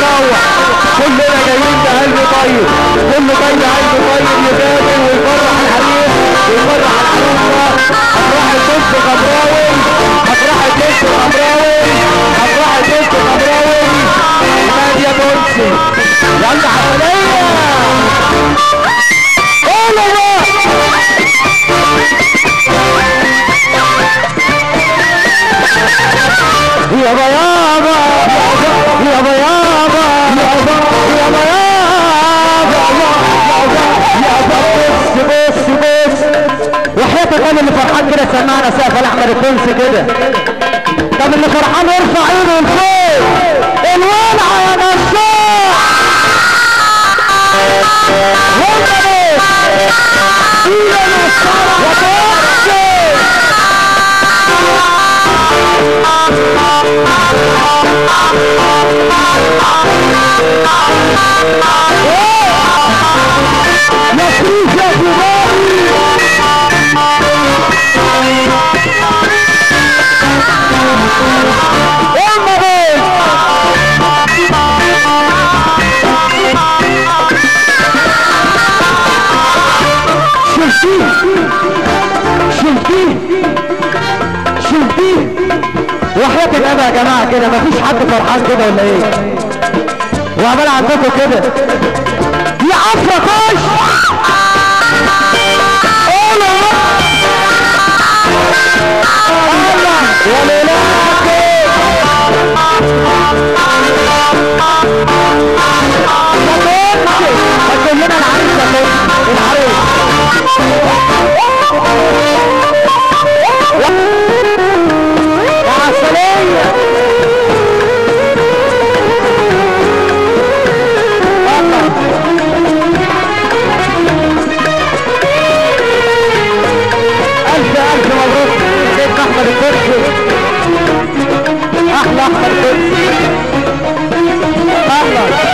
ويروح كلنا جايين بقلب طيب كله جاي بقلب طيب يقابل ويفرح الحبيب ويفرح العروسه افراح البنت غمراوي افراح البنت غمراوي افراح البنت غمراوي ناديه بونسي يلا حفليه قولوا بقى يا بيابا يا بيابا يا بيابا يا بص بص بص وحياتك انا اللي فرحان كده سمعنا سقف الاحمر التونسي كده طب اللي فرحان يرفع ايده لفوق الولعه يا نشاط هم ليه يا نشاط يا بص مفروض يا جماعي يلا بيس شفتيه شفتيه شفتيه وحياة الأبا يا جماعة كده مفيش حد فرحان كده ولا ايه وعمال عندكم كده يا عفرة خش قولوا الله يا ليلاكي ما تقولش ما تقول لنا العريس يا بنت العريس يا عسلية ألف ألف مبروك سيدنا أحمد الكرسي أحلى أحمد الكرسي أحلى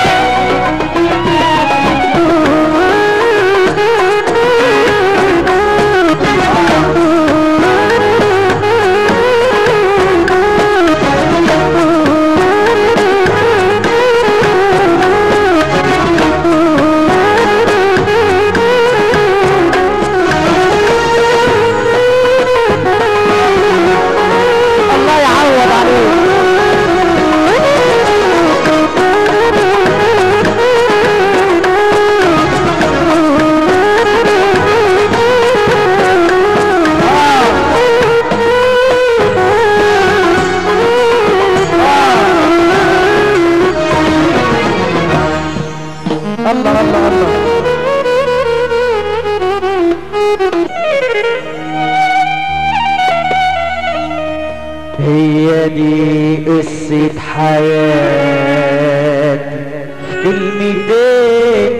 الله يعوض عليك الله الله الله هي دي قصة حياتي كلمتين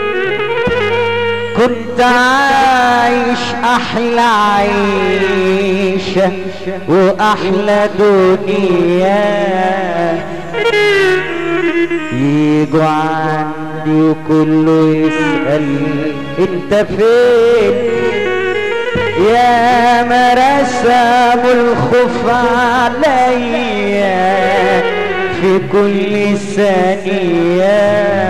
كنت عايش أحلى عيشة وأحلى دنيا يجوا عندي وكله يسأل انت فين يا ما رسموا الخوف عليا في كل ثانية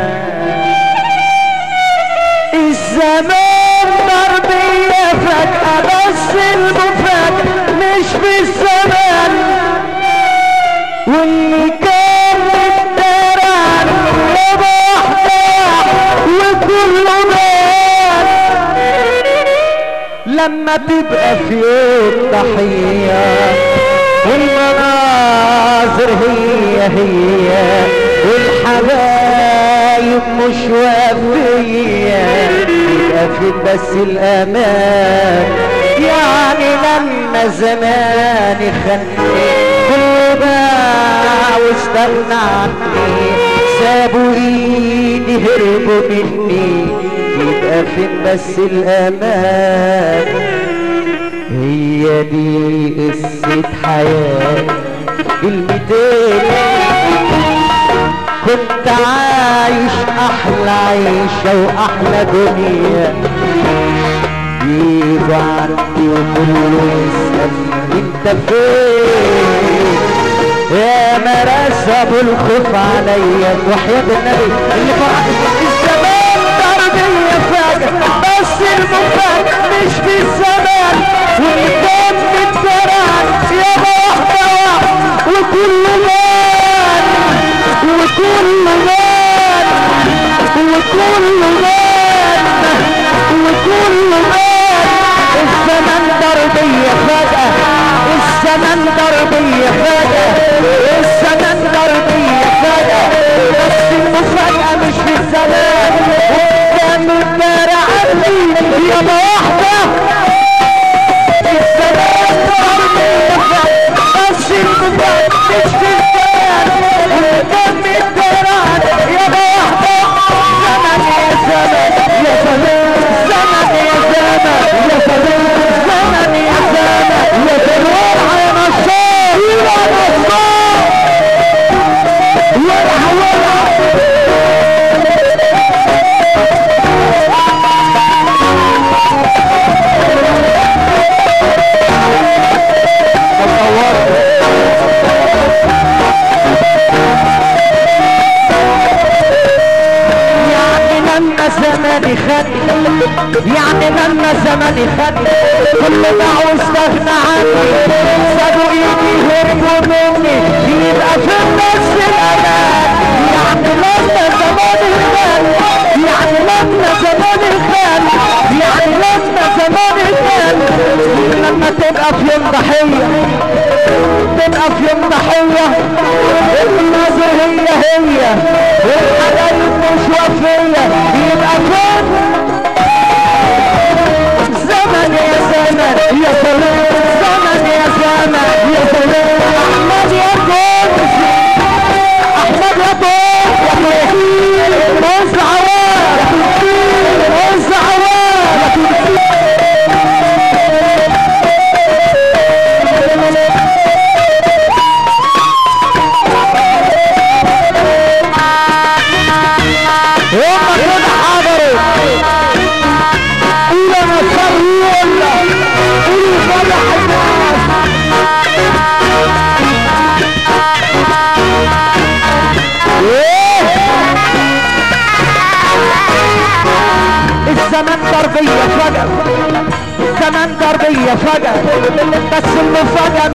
الزمان ضربية فجأة بس المفاجأة مش في الزمان واللي كان متدرع صباح وكله بان لما تبقى في يوم ضحية والمناظر هي هي والحبايب مش وفية يبقى في بس الأمان يعني لما زمان خلني كله باع واستغنى عني سابوا ايدي هربوا مني يبقى فين بس الامان هي دي قصة حياة كلمتين كنت عايش احلى عيشة واحلى دنيا يجوا عندي وكله يسأل انت فين يا ما رسبوا الخوف عليا وحياة النبي اللي فرح الزمان ضربية فجأة بس المفاجأة مش في الزمان والدم التران يا واحدة واحدة وكل مان وكل مان وكل مان وكل مان الزمن ضربية فجأة الزمن ضربية فجأة الزمن ضربية فجأة بس المفاجأة مش في الزمان قدام الدار عندي يا واحدة الزمان ضربية فجأة بس المفاجأة مش في الزمان قدام الدار يا واحدة زمن يا زمن يا زمن زمن يا زمن يا زمن زمن يا زمن يا زمن يا نصار يا نصار ولع ولع يعني لما زماني خد يعني لما زماني خد كل ما عاوز استغنى عني سابوا ايدي هربوا مني يبقى في الناس الامان يعني لما زماني خد يعني لما زماني خد يعني لما زماني خد لما تبقى في يوم ضحيه تبقى في يوم ضحيه النظر هي هي والحبايب مش وفيه يبقى فين زمن يا زمن يا زمن زمن يا زمن يا زمن احمد يا كنز احمد يا طوف رز عوام رز عوام هم كده حضروا قول انا سرول قول فرح الناس ايه الزمن ضربية فجأة الزمن ضربية فجأة بس المفاجأة